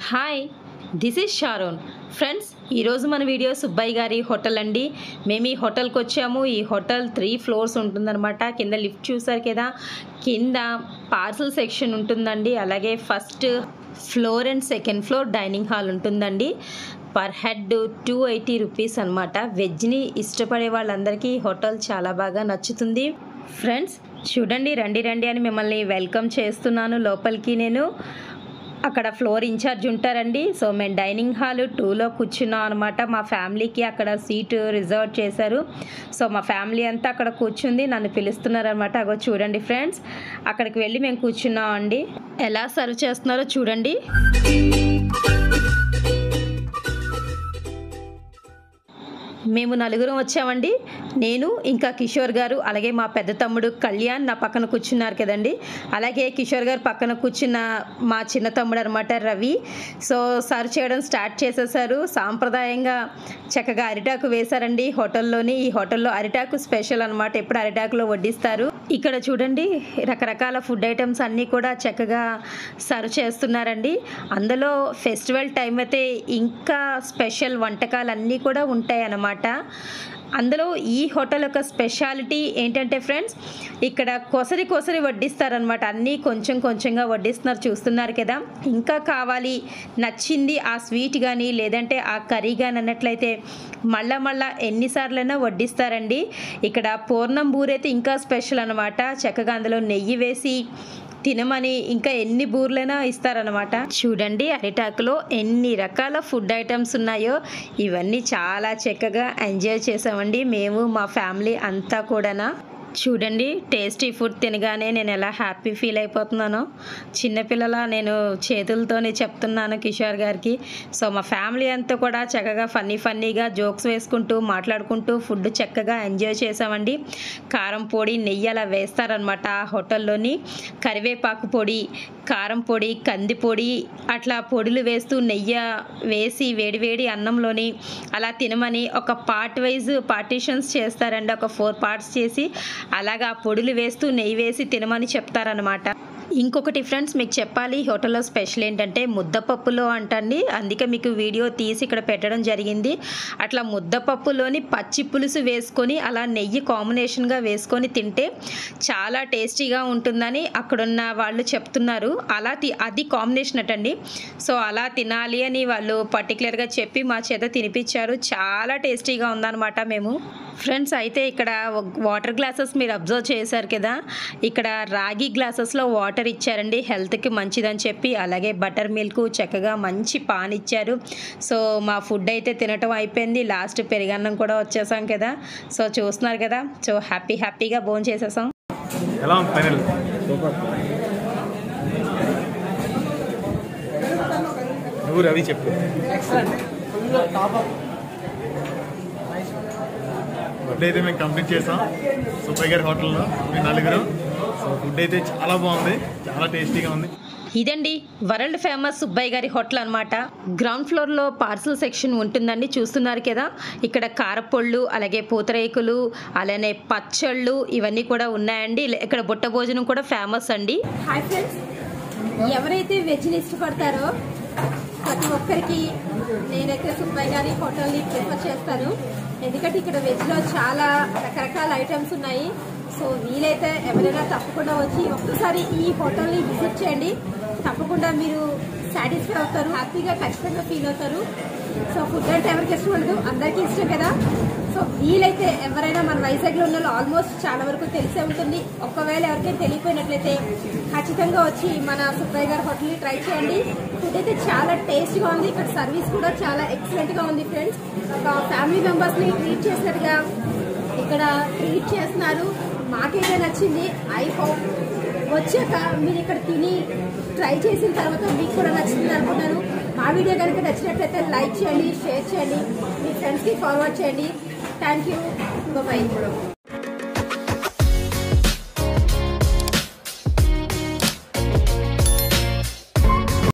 hi this is Sharon friends ఈరోజు మన video Subbaiah గారి హోటల్ అండి మేము ఈ హోటల్కి వచ్చాము ఈ హోటల్ త్రీ ఫ్లోర్స్ ఉంటుందన్నమాట కింద లిఫ్ట్ చూసారు కదా కింద పార్సల్ సెక్షన్ ఉంటుందండి అలాగే first floor and second floor dining hall ఉంటుందండి per head two eighty rupees అనమాట వెజ్ని ఇష్టపడే వాళ్ళందరికీ ఈ హోటల్ చాలా బాగా నచ్చుతుంది ఫ్రెండ్స్ చూడండి రండి రండి అని మిమ్మల్ని వెల్కమ్ చేస్తున్నాను లోపలికి నేను అక్కడ ఫ్లోర్ ఇన్ఛార్జ్ ఉంటారండి సో మేము డైనింగ్ హాల్ టూలో కూర్చున్నాం అనమాట మా ఫ్యామిలీకి అక్కడ సీటు రిజర్వ్ చేశారు సో మా ఫ్యామిలీ అంతా అక్కడ కూర్చుంది నన్ను పిలుస్తున్నారనమాట అగో చూడండి ఫ్రెండ్స్ అక్కడికి వెళ్ళి మేము కూర్చున్నాం అండి ఎలా సర్వ్ చేస్తున్నారో చూడండి మేము నలుగురం వచ్చామండి నేను ఇంకా కిషోర్ గారు అలాగే మా పెద్ద తమ్ముడు కళ్యాణ్ నా పక్కన కూర్చున్నారు కదండి అలాగే కిషోర్ గారు పక్కన కూర్చున్న మా చిన్న తమ్ముడు అనమాట రవి సో సర్వ్ చేయడం స్టార్ట్ చేసేసారు సాంప్రదాయంగా చక్కగా అరిటాకు వేశారండి హోటల్లోని ఈ హోటల్లో అరిటాకు స్పెషల్ అనమాట ఎప్పుడు అరిటాకులో వడ్డిస్తారు ఇక్కడ చూడండి రకరకాల ఫుడ్ ఐటమ్స్ అన్నీ కూడా చక్కగా సర్వ్ చేస్తున్నారండి అందులో ఫెస్టివల్ టైం అయితే ఇంకా స్పెషల్ వంటకాలు అన్నీ కూడా ఉంటాయి అన్నమాట అందులో ఈ హోటల్ యొక్క స్పెషాలిటీ ఏంటంటే ఫ్రెండ్స్ ఇక్కడ కొసరి కొసరి వడ్డిస్తారనమాట అన్నీ కొంచెం కొంచెంగా వడ్డిస్తున్నారు చూస్తున్నారు కదా ఇంకా కావాలి నచ్చింది ఆ స్వీట్ కానీ లేదంటే ఆ కర్రీ కానీ అన్నట్లయితే మళ్ళా మళ్ళా ఎన్నిసార్లైనా వడ్డిస్తారండి ఇక్కడ పూర్ణం బూరైతే ఇంకా స్పెషల్ అనమాట చక్కగా అందులో నెయ్యి వేసి తినమని ఇంకా ఎన్ని బూర్లైనా ఇస్తారనమాట చూడండి అరిటాకులో ఎన్ని రకాల ఫుడ్ ఐటమ్స్ ఉన్నాయో ఇవన్నీ చాలా చక్కగా ఎంజాయ్ చేసామండి మేము మా ఫ్యామిలీ అంతా కూడానా చూడండి టేస్టీ ఫుడ్ తినగానే నేను ఎలా హ్యాపీ ఫీల్ అయిపోతున్నానో చిన్నపిల్లల నేను చేతులతోనే చెప్తున్నాను కిషోర్ గారికి సో మా ఫ్యామిలీ అంతా కూడా చక్కగా ఫన్నీ ఫన్నీగా జోక్స్ వేసుకుంటూ మాట్లాడుకుంటూ ఫుడ్ చక్కగా ఎంజాయ్ చేసామండి కారం పొడి నెయ్యి అలా వేస్తారనమాట ఆ హోటల్లోని కరివేపాకు పొడి కారం పొడి కంది పొడి అట్లా పొడులు వేస్తూ నెయ్యి వేసి వేడివేడి అన్నంలోని అలా తినమని ఒక పార్ట్ వైజ్ పార్టీషన్స్ చేస్తారండి ఒక ఫోర్ పార్ట్స్ చేసి అలాగా పొడులు వేస్తూ నెయ్యి వేసి తినమని చెప్తారనమాట ఇంకొకటి ఫ్రెండ్స్ మీకు చెప్పాలి ఈ హోటల్లో స్పెషల్ ఏంటంటే ముద్దపప్పులో అంటండి అందుకే మీకు వీడియో తీసి ఇక్కడ పెట్టడం జరిగింది అట్లా ముద్దపప్పులోని పచ్చి పులుసు వేసుకొని అలా నెయ్యి కాంబినేషన్గా వేసుకొని తింటే చాలా టేస్టీగా ఉంటుందని అక్కడున్న వాళ్ళు చెప్తున్నారు అలా తి అది కాంబినేషన్ అటండి సో అలా తినాలి అని వాళ్ళు పర్టికులర్గా చెప్పి మా చేత తినిపించారు చాలా టేస్టీగా ఉందన్నమాట మేము ఫ్రెండ్స్ అయితే ఇక్కడ వాటర్ గ్లాసెస్ మీరు అబ్జర్వ్ చేశారు కదా ఇక్కడ రాగి గ్లాసెస్లో వాటర్ ఇచ్చారండి హెల్త్కి మంచిదని చెప్పి అలాగే బటర్ మిల్క్ చక్కగా మంచి పాన్ ఇచ్చారు సో మా ఫుడ్ అయితే తినటం అయిపోయింది లాస్ట్ పెరిగన్నం కూడా వచ్చేసాం కదా సో చూస్తున్నారు కదా సో హ్యాపీ హ్యాపీగా భోజనం చేసేసాం ఎలా ఉంది ఫైనల్ నువ్వు రవి చెప్పు ఫుడ్ అయితే మేము కంప్లీట్ చేసాం సుబ్బయ్య గారి హోటల్లో మేము నలుగురు సో ఫుడ్ అయితే చాలా బాగుంది చాలా టేస్టీగా ఉంది ఇదండి వరల్డ్ ఫేమస్ సుబ్బయ్య గారి హోటల్ అనమాట గ్రౌండ్ ఫ్లోర్లో పార్సల్ సెక్షన్ ఉంటుందండి చూస్తున్నారు కదా ఇక్కడ కారపొళ్ళు అలాగే పూతరేకులు అలానే పచ్చళ్ళు ఇవన్నీ కూడా ఉన్నాయండి ఇక్కడ బుట్ట భోజనం కూడా ఫేమస్ అండి హాయ్ ఫ్రెండ్స్ ఎవరైతే వెజ్ని ఇష్టపడతారో ప్రతి ఒక్కరికి నేనైతే సుబ్బయ్య గారి హోటల్ని ప్రిఫర్ చేస్తాను ఎందుకంటే ఇక్కడ వెజ్లో చాలా రకరకాల ఐటమ్స్ ఉన్నాయి సో వీలైతే ఎవరైనా తప్పకుండా వచ్చి ఒక్కసారి ఈ హోటల్ని విజిట్ చేయండి తప్పకుండా మీరు సాటిస్ఫై అవుతారు హ్యాపీగా ఖచ్చితంగా ఫీల్ అవుతారు సో ఫుడ్ అంటే ఎవరికి ఇష్టం ఉండదు అందరికీ ఇష్టం కదా సో వీలైతే ఎవరైనా మన వైజాగ్లో ఉన్న ఆల్మోస్ట్ చాలా వరకు తెలిసే ఉంటుంది ఒకవేళ ఎవరికైనా తెలియపోయినట్లయితే ఖచ్చితంగా వచ్చి మన సుబ్బయ్య గారి హోటల్ని ట్రై చేయండి ఫుడ్ అయితే చాలా టేస్ట్గా ఉంది ఇక్కడ సర్వీస్ కూడా చాలా ఎక్సలెంట్గా ఉంది ఫ్రెండ్స్ ఒక ఫ్యామిలీ మెంబర్స్ని ట్రీట్ చేసినట్టుగా ఇక్కడ ట్రీట్ చేస్తున్నారు మాకైతే నచ్చింది ఐ హోప్ వచ్చాక మీరు ఇక్కడ తిని ట్రై చేసిన తర్వాత మీకు కూడా నచ్చింది అనుకుంటాను మా వీడియో కనుక నచ్చినట్లయితే లైక్ చేయండి షేర్ చేయండి మీ ఫ్రెండ్స్కి ఫార్వర్డ్ చేయండి థ్యాంక్ యూ బాయ్